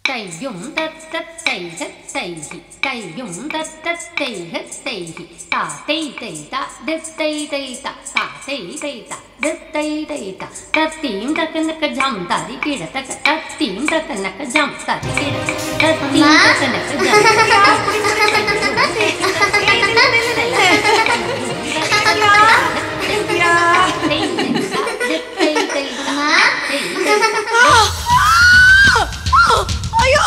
தையும் தத்தைக தைஹி தையும் தத்தைக தைஹி தாத்தை தைதா தித்தை தைதா தாத்தை தைதா தித்தை தைதா தத்தீம் தக்கனக்க ஜம் தாரி கிட தக்க தத்தீம் தக்கனக்க ஜம் தாரி கிட தத்தீம் தக்கனக்க ஐயோ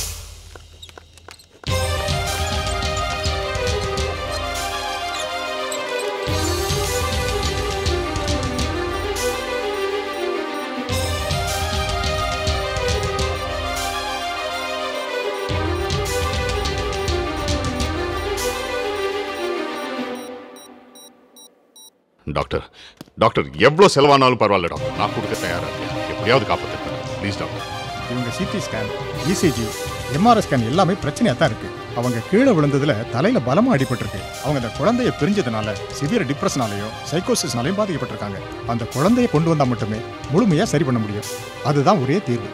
டாக்டர் டாக்டர் எவ்வளோ செலவானாலும் பரவாயில்ல டாக்டர் நான் கொடுக்க தயாரா இருக்கேன் எப்படியாவது காப்பாற்றுறேன் ப்ளீஸ் டாக்டர் இவங்க CT scan ECG MRI scan எல்லாமே பிரச்சனையாக தான் இருக்கு அவங்க கீழே விழுந்ததுல தலையில பலமா அடிபட்டிருக்கு அவங்க அந்த குழந்தைய பிரிஞ்சதுனால சிவியர் டிப்ரெஷனாலையும் சைக்கோசிஸ்னாலையும் பாதிக்கப்பட்டிருக்காங்க அந்த குழந்தைய கொண்டு வந்தா மட்டுமே முழுமையா சரி பண்ண முடியும் அதுதான் ஒரே தீர்வு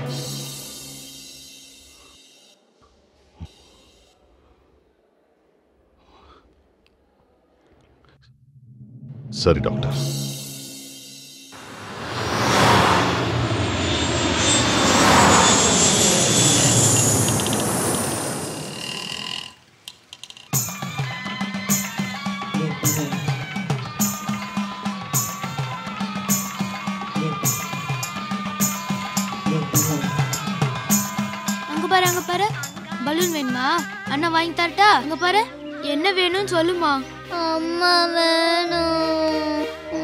சரி டாக்டர் அங்க பாரு அங்க பாரு பலூன் வேணுமா அண்ணா வாங்கி தரட்டா அங்க பாரு என்ன வேணும்னு சொல்லுமா அம்மா வேணும்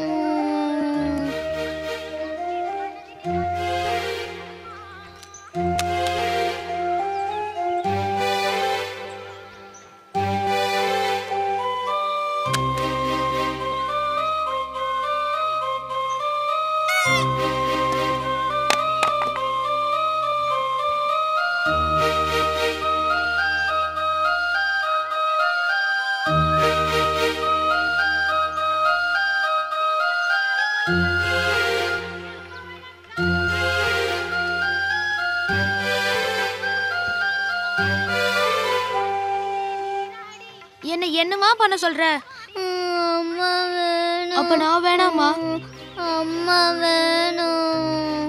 என்ன என்னமா பண்ண சொல்ற அம்மா வேணும் அப்ப நான் வேணாமா அம்மா வேணும்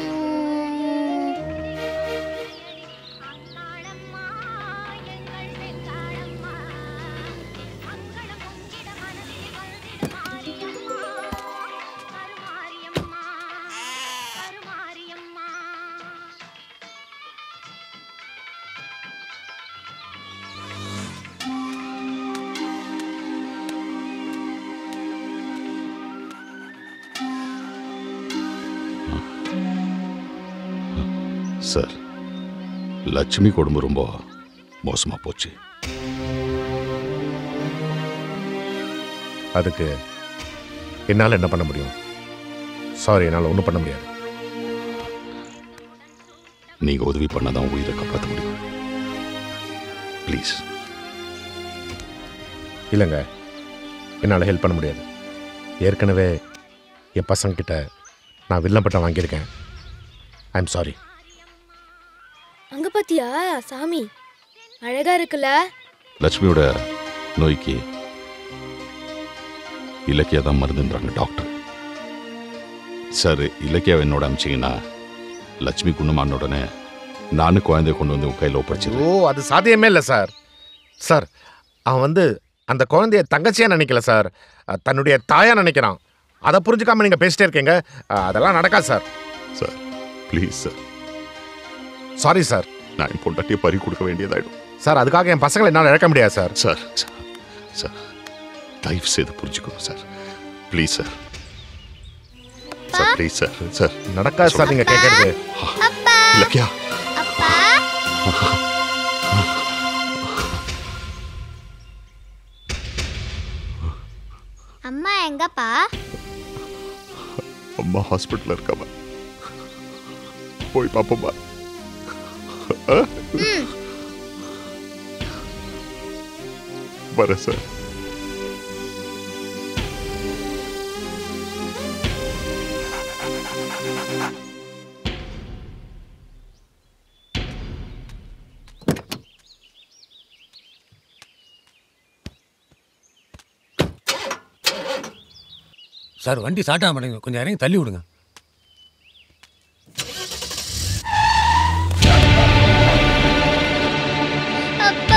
சார் லட்சுமி குடும்பம் ரொம்ப மோசமா போச்சு அதுக்கு என்னால் என்ன பண்ண முடியும் சாரி என்னால் ஒன்றும் பண்ண முடியாது நீங்க உதவி பண்ணாதான் உயிரை காப்பாற்ற முடியும் ப்ளீஸ் இல்லைங்க என்னால் ஹெல்ப் பண்ண முடியாது ஏற்கனவே என் பசங்கிட்ட நான் வில்லன் பட்டம் வாங்கியிருக்கேன் ஐ எம் சாரி அங்க பாத்தியா சாமி அழகா இருக்குல்ல லட்சுமியோட நோய்க்கு இலக்கியா தான் மருந்துன்றாங்க டாக்டர் சார் இலக்கியா என்னோட அமிச்சிங்கன்னா லட்சுமி குணமான உடனே நானும் குழந்தைய கொண்டு வந்து உன் கையில் ஒப்படைச்சிருவேன் ஓ அது சாத்தியமே இல்லை சார் சார் அவன் வந்து அந்த குழந்தைய தங்கச்சியா நினைக்கல சார் அஹ், தன்னுடைய தாயா நினைக்கிறான் அதை புரிஞ்சுக்காம நீங்க பேசிட்டே இருக்கீங்க அஹ், அதெல்லாம் நடக்காது sir sir please sir sorry sir நான் என் பொண்டாட்டியை பறி கொடுக்க வேண்டியதாயிடும் சார் அதுக்காக என் பசங்களை என்னால் இழக்க முடியாது சார் சார் சார், சார் தயவு செய்து புரிஞ்சுக்கணும் sir please sir sir please sir sir நடக்காது சார் நீங்க கேட்கறது இலக்கியா அம்மா எங்கப்பா அம்மா ஹாஸ்பிட்டல்ல இருக்காம போய் பாப்போமா வரேன் சார் சார் வண்டி ஸ்டார்ட் ஆக மாட்டேங்குது கொஞ்சம் இறங்கி தள்ளி விடுங்க அப்பா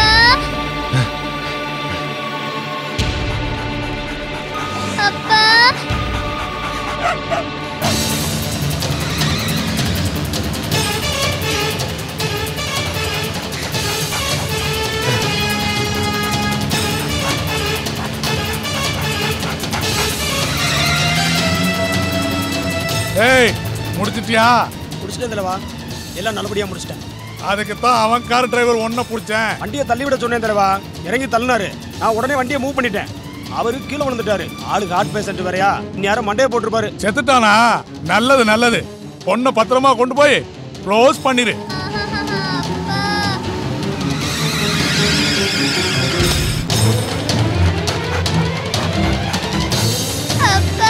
அப்பா ஏய் முடிச்சிட்டியா முடிச்சிட்டேன் தலைவா எல்லாம் நல்லபடியா முடிச்சிட்டேன் அதுக்கு தான் அவன் கார் டிரைவர் ஒன்ன புடிச்சேன் வண்டியை தள்ளி விட சொன்னேன் தலைவா இறங்கி தள்ளினாரு நான் உடனே வண்டியை மூவ் பண்ணிட்டேன் அவரு கீழே விழுந்துட்டாரு ஆளுக்கு ஹார்ட் பேஷண்ட் வேறயா இந்நேரம் மண்டையை போட்டிருப்பாரு செத்துட்டானா நல்லது நல்லது பொண்ணை பத்திரமா கொண்டு போய் க்ளோஸ் பண்ணிரு அப்பா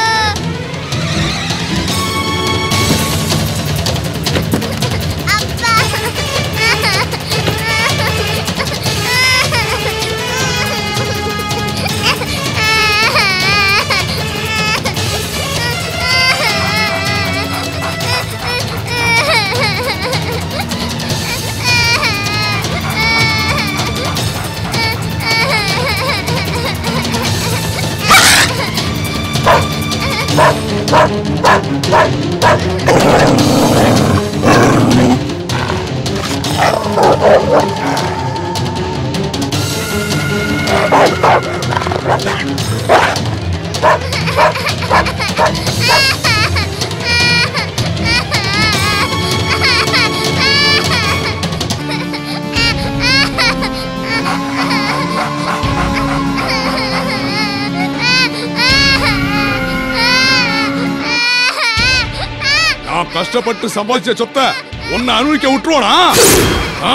நான் கஷ்டப்பட்டு சம்பாதிச்ச சொத்தை உன்னை அனுபவிக்க விட்டுருவானா ஆ?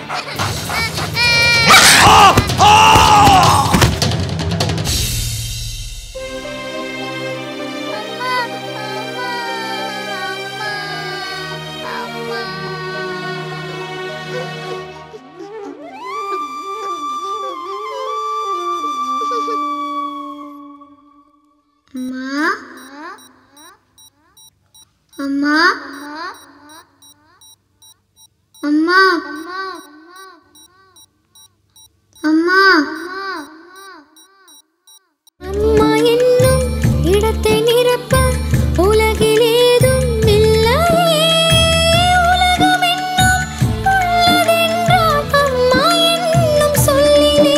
அம்மா அம்மா அம்மா அம்மா என்னும் இடத்தை நிரப்ப உலகில் ஏதும் இல்லையே உலகம் என்னும் உள்ளதென்றால் அம்மா என்னும் சொல்லிலே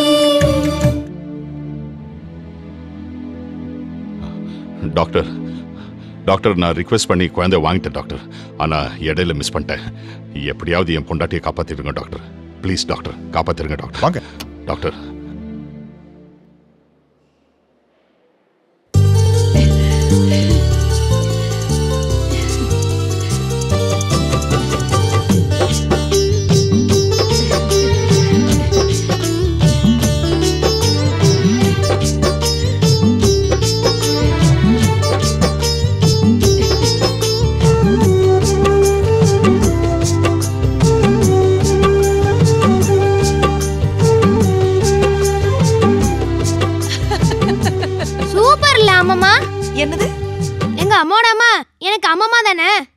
டாக்டர் டாக்டர் நான் ரிக்வெஸ்ட் பண்ணி குழந்தை வாங்கிட்டேன் டாக்டர் ஆனால் இடையில மிஸ் பண்ணிட்டேன் எப்படியாவது என் பொண்டாட்டியை காப்பாற்றிடுங்க டாக்டர் ப்ளீஸ் டாக்டர் காப்பாற்றிடுங்க டாக்டர் வாங்க டாக்டர் சூப்பர்ல அம்மம்மா என்னது எங்க அம்மாவோட அம்மா எனக்கு அம்மம்மா தானே